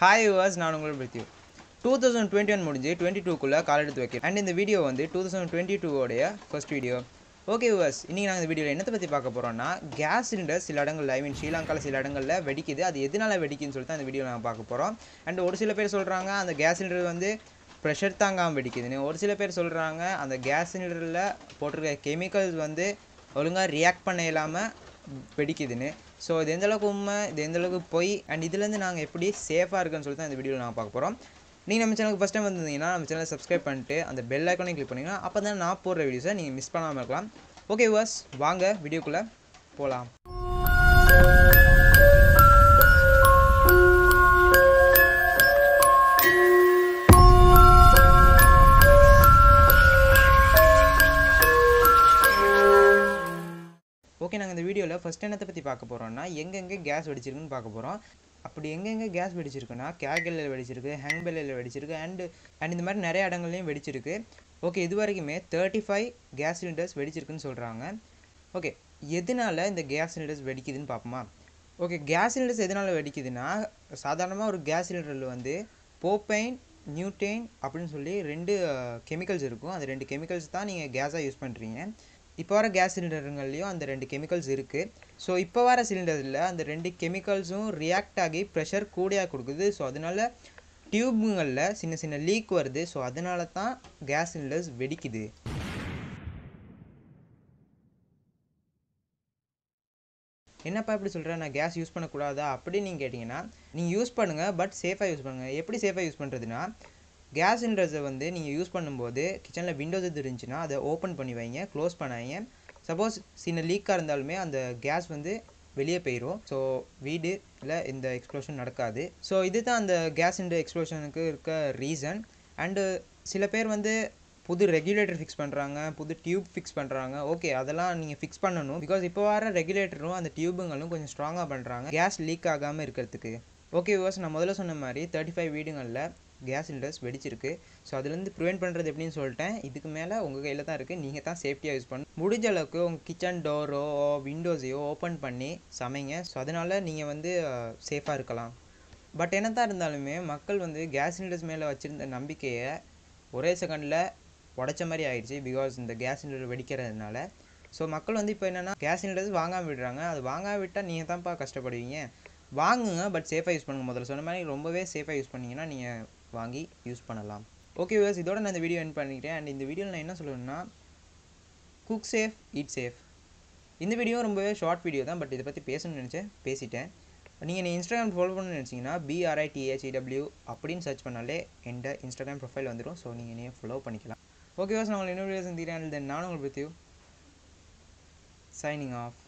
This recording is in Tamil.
ஹாய் யூவர்ஸ் நான் உங்கள் பிரித்யூ டூ தௌசண்ட் டுவெண்ட்டி ஒன் முடிஞ்சு டுவெண்ட்டி டூக்குள்ளே கால் எடுத்து வைக்கிறேன் அண்ட் இந்த வீடியோ வந்து டூ தௌசண்ட் டுவெண்ட்டி டூவோடைய ஃபர்ஸ்ட் வீடியோ ஓகே யூவர்ஸ் இன்றைக்கி நாங்கள் இந்த வீடியோவில் என்னத்தை பற்றி பார்க்க போகிறோம்னா கேஸ் சிலிண்டர் சில இடங்களில் ஐ மீன் ஸ்ரீலங்காவில் சில இடங்களில் வெடிக்குது அது எதனால் வெடிக்குதுன்னு சொல்லிட்டு அந்த வீடியோ நாங்கள் பார்க்க போகிறோம் அண்ட் ஒரு சில பேர் சொல்கிறாங்க அந்த கேஸ் சிலிண்டர் வந்து ப்ரெஷர் தாங்காமல் வெடிக்குதுன்னு ஒரு சில பேர் சொல்கிறாங்க அந்த கேஸ் சிலிண்டரில் போட்டிருக்க கெமிக்கல்ஸ் வந்து ஒழுங்காக ரியாக்ட் பண்ண இல்லாமல் வெடிக்குதுன்னு ஸோ இது எந்த அளவுக்கு உண்மை இது எந்த அளவுக்கு பொய் அண்ட் இதுலேருந்து நாங்கள் எப்படி சேஃபாக இருக்குன்னு சொல்லிட்டு தான் இந்த வீடியோவில் நாங்கள் பார்க்க போகிறோம் நீங்கள் நம்ம சேனலுக்கு ஃபஸ்ட் டைம் வந்திருந்தீங்கன்னா நம்ம சேனலை சப்ஸ்கிரைப் பண்ணிட்டு அந்த பெல் ஐக்கானையும் கிளிக் பண்ணிங்கன்னா அப்போ தான் நான் போடுற வீடியோஸை நீங்கள் மிஸ் பண்ணாமல் இருக்கலாம் ஓகே வாஸ் வாங்க வீடியோக்குள்ளே போகலாம் ஓகே நாங்கள் இந்த வீடியோவில் ஃபஸ்ட் என்னத்தை பற்றி பார்க்க போகிறோம்னா எங்கெங்கே கேஸ் வெடிச்சிருக்குன்னு பார்க்க போகிறோம் அப்படி எங்கெங்கே கேஸ் வெடிச்சிருக்குன்னா கேகலில் வெடிச்சிருக்கு ஹேங்பெல்லில் வெடிச்சிருக்கு அண்டு அண்ட் இந்த மாதிரி நிறைய இடங்கள்லையும் வெடிச்சிருக்கு ஓகே இது வரைக்குமே தேர்ட்டி ஃபைவ் கேஸ் சிலிண்டர்ஸ் வெடிச்சிருக்குன்னு சொல்கிறாங்க ஓகே எதனால் இந்த கேஸ் சிலிண்டர்ஸ் வெடிக்குதுன்னு பார்ப்போமா ஓகே கேஸ் சிலிண்டர்ஸ் எதனால் வெடிக்குதுன்னா சாதாரணமாக ஒரு கேஸ் சிலிண்டரில் வந்து போப்பைன் நியூட்டைன் அப்படின்னு சொல்லி ரெண்டு கெமிக்கல்ஸ் இருக்கும் அந்த ரெண்டு கெமிக்கல்ஸ் தான் நீங்கள் கேஸாக யூஸ் பண்ணுறீங்க இப்போ வர கேஸ் சிலிண்டருங்கள்லேயும் அந்த ரெண்டு கெமிக்கல்ஸ் இருக்குது ஸோ இப்போ வர சிலிண்டரில் அந்த ரெண்டு கெமிக்கல்ஸும் ரியாக்ட் ஆகி ப்ரெஷர் கூடியாக கொடுக்குது ஸோ அதனால டியூபுங்களில் சின்ன சின்ன லீக் வருது ஸோ அதனால தான் கேஸ் சிலிண்டர்ஸ் வெடிக்குது என்னப்பா இப்படி சொல்கிறேன் நான் கேஸ் யூஸ் பண்ணக்கூடாதா அப்படின்னு நீங்கள் கேட்டிங்கன்னா நீங்கள் யூஸ் பண்ணுங்கள் பட் சேஃபாக யூஸ் பண்ணுங்கள் எப்படி சேஃபாக யூஸ் பண்ணுறதுனா கேஸ் சிலிண்டர்ஸை வந்து நீங்கள் யூஸ் பண்ணும்போது கிச்சனில் விண்டோஸ் எது இருந்துச்சுன்னா அதை ஓப்பன் பண்ணி வைங்க க்ளோஸ் பண்ணாங்க சப்போஸ் சின்ன லீக்காக இருந்தாலுமே அந்த கேஸ் வந்து வெளியே போயிடும் ஸோ வீடில் இந்த எக்ஸ்ப்ளோஷன் நடக்காது ஸோ இது தான் அந்த கேஸ் சிலிண்டர் எக்ஸ்ப்ளோஷனுக்கு இருக்க ரீசன் அண்டு சில பேர் வந்து புது ரெகுலேட்டர் ஃபிக்ஸ் பண்ணுறாங்க புது டியூப் ஃபிக்ஸ் பண்ணுறாங்க ஓகே அதெல்லாம் நீங்கள் ஃபிக்ஸ் பண்ணணும் பிகாஸ் இப்போ வர ரெகுலேட்டரும் அந்த டியூபுங்களும் கொஞ்சம் ஸ்ட்ராங்காக பண்ணுறாங்க கேஸ் லீக் ஆகாமல் இருக்கிறதுக்கு ஓகே விவாஸ் நான் முதல்ல சொன்ன மாதிரி தேர்ட்டி ஃபைவ் வீடுங்களில் கேஸ் சிலிண்டர்ஸ் வெடிச்சிருக்கு ஸோ அதுலேருந்து ப்ரிவெண்ட் பண்ணுறது எப்படின்னு சொல்லிட்டேன் இதுக்கு மேலே உங்கள் கையில் தான் இருக்குது நீங்கள் தான் சேஃப்டியாக யூஸ் பண்ணணும் முடிஞ்ச அளவுக்கு உங்கள் கிச்சன் டோரோ விண்டோஸையோ ஓப்பன் பண்ணி சமைங்க ஸோ அதனால் நீங்கள் வந்து சேஃபாக இருக்கலாம் பட் என்ன தான் இருந்தாலுமே மக்கள் வந்து கேஸ் சிலிண்டர்ஸ் மேலே வச்சுருந்த நம்பிக்கையை ஒரே செகண்டில் உடைச்ச மாதிரி ஆயிடுச்சு பிகாஸ் இந்த கேஸ் சிலிண்டர் வெடிக்கிறதுனால ஸோ மக்கள் வந்து இப்போ என்னென்னா கேஸ் சிலிண்டர்ஸ் வாங்காமல் விடுறாங்க அது வாங்காம விட்டால் நீங்கள் தான்ப்பா கஷ்டப்படுவீங்க வாங்குங்க பட் சேஃபாக யூஸ் பண்ணுங்கள் முதல்ல சொன்ன மாதிரி ரொம்பவே சேஃபாக யூஸ் பண்ணிங்கன்னா நீங்கள் வாங்கி யூஸ் பண்ணலாம் ஓகே விவர்ஸ் இதோட நான் இந்த வீடியோ என் பண்ணிக்கிறேன் அண்ட் இந்த வீடியோவில் நான் என்ன சொல்லணும்னா குக் சேஃப் ஈட் சேஃப் இந்த வீடியோ ரொம்பவே ஷார்ட் வீடியோ தான் பட் இதை பற்றி பேசணும்னு நினச்சேன் பேசிட்டேன் நீங்கள் நீ இன்ஸ்டாகிராம் ஃபாலோ பண்ணணும்னு நினச்சிங்கன்னா பிஆர்ஐடிஹெச்இடபிள்யூ அப்படின்னு சர்ச் பண்ணாலே எந்த இன்ஸ்டாகிராம் ப்ரொஃபைல் வந்துடும் ஸோ நீங்கள் என்னைய ஃபாலோ பண்ணிக்கலாம் ஓகே வாஸ் நான் உங்களை இன்னொரு வீடியோ சந்திக்கிறேன் தென் நானும் உங்களை பற்றியும் சைனிங் ஆஃப்